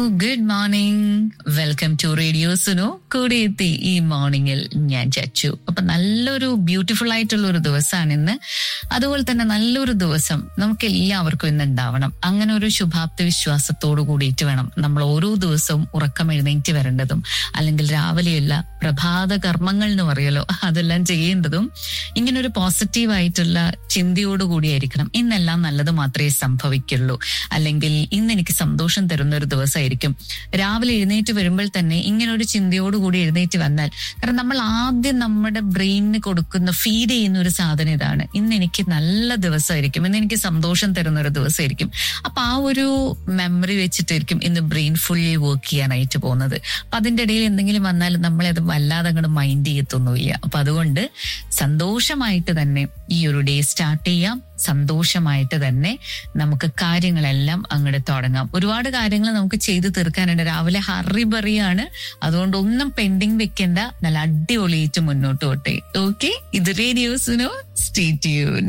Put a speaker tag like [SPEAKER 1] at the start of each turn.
[SPEAKER 1] good morning welcome to radio Suno കൂടെ എത്തി ഈ മോർണിംഗിൽ ഞാൻ ചച്ചു അപ്പൊ നല്ലൊരു ബ്യൂട്ടിഫുൾ ആയിട്ടുള്ള ഒരു ദിവസമാണ് ഇന്ന് അതുപോലെ തന്നെ നല്ലൊരു ദിവസം നമുക്ക് എല്ലാവർക്കും ഇന്ന് ഉണ്ടാവണം അങ്ങനെ ഒരു ശുഭാപ്തി വിശ്വാസത്തോടു കൂടിയിട്ട് വേണം നമ്മൾ ഓരോ ദിവസവും ഉറക്കം എഴുന്നേറ്റ് വരേണ്ടതും അല്ലെങ്കിൽ രാവിലെയുള്ള പ്രഭാത കർമ്മങ്ങൾ എന്ന് പറയുമല്ലോ അതെല്ലാം ചെയ്യേണ്ടതും ഇങ്ങനെ ഒരു പോസിറ്റീവ് ആയിട്ടുള്ള ചിന്തയോട് കൂടിയായിരിക്കണം ഇന്നെല്ലാം നല്ലത് മാത്രമേ സംഭവിക്കുള്ളൂ അല്ലെങ്കിൽ ഇന്ന് എനിക്ക് സന്തോഷം തരുന്ന ഒരു ദിവസമായിരിക്കും രാവിലെ എഴുന്നേറ്റ് വരുമ്പോൾ തന്നെ ഇങ്ങനെ ഒരു ചിന്തയോടുകൂടി എഴുന്നേറ്റ് വന്നാൽ കാരണം നമ്മൾ ആദ്യം നമ്മുടെ ബ്രെയിനിന് കൊടുക്കുന്ന ഫീഡ് ചെയ്യുന്ന ഒരു സാധനം ഇതാണ് ഇന്ന് എനിക്ക് നല്ല ദിവസമായിരിക്കും ഇന്ന് എനിക്ക് സന്തോഷം തരുന്ന ഒരു ദിവസമായിരിക്കും അപ്പൊ ആ ഒരു മെമ്മറി വെച്ചിട്ടായിരിക്കും ഇന്ന് ബ്രെയിൻ ഫുള്ളി വർക്ക് ചെയ്യാനായിട്ട് പോകുന്നത് അപ്പൊ അതിന്റെ ഇടയിൽ എന്തെങ്കിലും വന്നാൽ നമ്മളെ അത് വല്ലാതെ അങ്ങോട്ട് മൈൻഡ് ചെയ്യത്തൊന്നുമില്ല അപ്പൊ അതുകൊണ്ട് സന്തോഷമായിട്ട് തന്നെ ഈ ഒരു ഡേ സ്റ്റാർട്ട് ചെയ്യാം സന്തോഷമായിട്ട് തന്നെ നമുക്ക് കാര്യങ്ങളെല്ലാം അങ്ങോട്ട് തുടങ്ങാം ഒരുപാട് കാര്യങ്ങൾ നമുക്ക് ചെയ്തു തീർക്കാനുണ്ട് രാവിലെ ഹറി ബറിയാണ് അതുകൊണ്ട് ഒന്നും പെൻഡിങ് വെക്കേണ്ട നല്ല അടിപൊളിയിട്ട് മുന്നോട്ട് പോട്ടെ ഓക്കെ ഇത് റേഡിയോസിനോ സ്റ്റേ ട്യൂൺ